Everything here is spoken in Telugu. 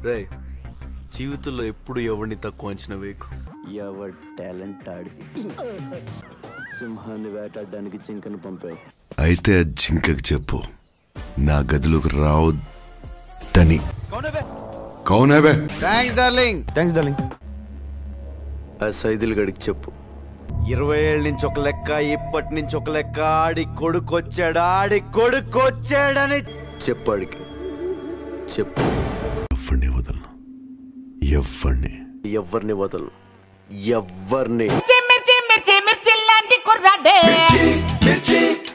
రే జీవితంలో ఎప్పుడు ఎవరిని తక్కువ అంచనా వేయకు ఎవరి టాలెంట్ ఆడిది సింహాన్ని వేటాడడానికి జింకను పంపావు అయితే ఆ జింకకి చెప్పు నా గదిలోకి రావద్దని కౌనాబే థ్యాంక్స్ డార్లింగ్ థ్యాంక్స్ డార్లింగ్ ఆ సైదుల్ గడికి చెప్పు ఇరవై ఏళ్ళ నుంచి ఒక లెక్క ఇప్పటి నుంచి ఒక లెక్క ఆడి కొడుకొచ్చాడు ఆడి కొడుకొచ్చాడని చెప్పాడికి చెప్పు ఎవరిని వదలను ఎవరిని ఎవరిని వదలు ఎవరిని మిర్చి మిర్చి మిర్చి మిర్చి లాంటి కుర్రాడే